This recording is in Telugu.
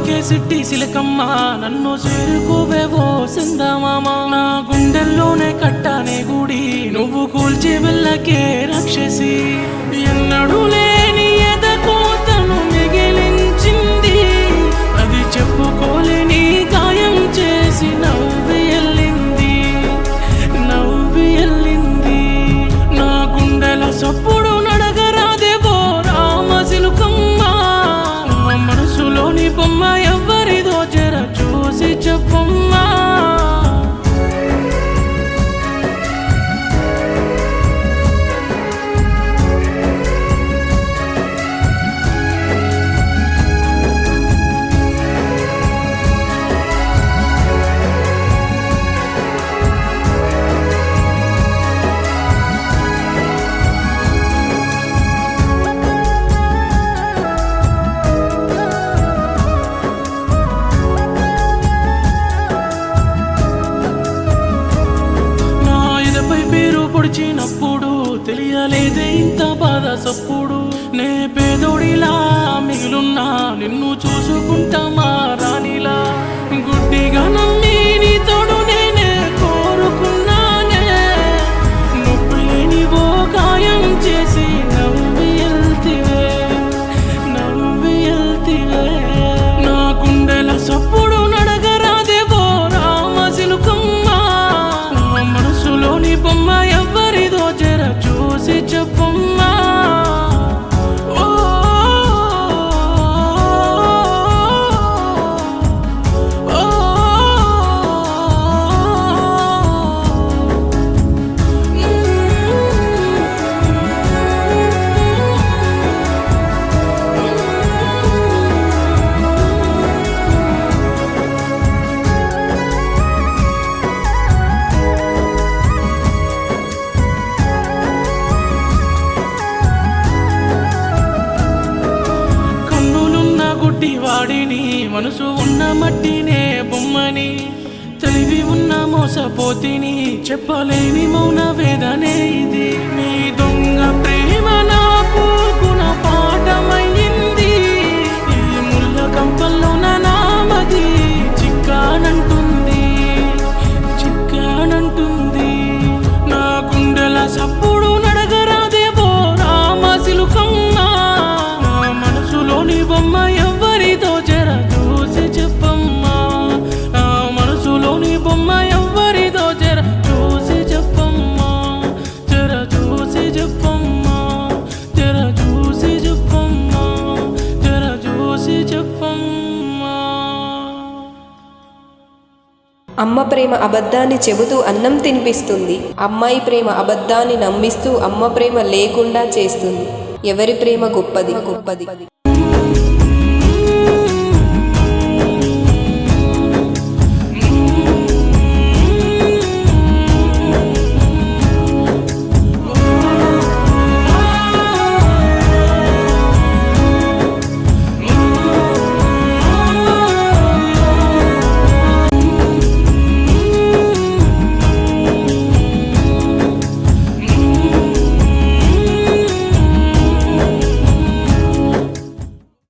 పలకే సిట్టి సిలకమ్మ నన్ను చేరుకోవేవో సిందమామ నా గుండెల్లోనే కట్టానే గుడి నువ్వు కూల్చి వెళ్ళకే రక్షసి ఎన్నడూ లేని ఎదకోతను మిగిలించింది అది చెప్పుకోలేని గాయం చేసి నవ్వి వెళ్ళింది నవ్వి వెళ్ళింది నా గుండెల సప్పుడు నడగరాదేవో రామశిలుకమ్మ మనసులోని బొమ్మ ఎవరిదో జర చూసి చెప్పమ్మా నా ఎదపై పేరు పొడిచినప్పుడు తెలియలేదే ఇంత బాధ సప్పుడు నే పేదోడిలా మిగులున్నా నిన్ను చూసుకుంటా మా రాణిలా గుడ్డిగా నమ్మి నీ తోడు నేనే కోరుకున్నానే నొప్పి లేని ఓ గాయం చేసి నవ్వి వెళ్తివే నవ్వి వెళ్తివే నా గుండెల సప్పుడు నడగరాదేవో రామశిలుకమ్మ మనసులోని బొమ్మ ఎవరిదో జర చూసి చెప్పమ్మా ఓ ఓ కన్నులున్న గుడ్డి వాడిని మనసు ఉన్న మట్టినే బొమ్మని తెలివి ఉన్న మోసపోతిని చెప్పలేని మౌన వేదనే ఇది మీ దొంగ ప్రేమ నాకు గుణ పాఠమయ్యింది ఈ ముళ్ళ కంపల్లో నా నామది చిక్కానంటుంది చిక్కానంటుంది నా గుండెల సప్పుడు నడగరాదేవో రామశిలుకమ్మ నా మనసులోని బొమ్మ ఎవరితో జర చూసి చెప్పమ్మా నా మనసులోని బొమ్మ ఎవరితో జర చూసి చెప్పమ్మా జర చూసి చెప్పమ్మా జర చూసి చెప్పమ్మా జర చూసి చెప్పమ్మా అమ్మ ప్రేమ అబద్ధాన్ని చెబుతూ అన్నం తినిపిస్తుంది అమ్మాయి ప్రేమ అబద్ధాన్ని నమ్మిస్తూ అమ్మ ప్రేమ లేకుండా చేస్తుంది ఎవరి ప్రేమ గొప్పది గొప్పది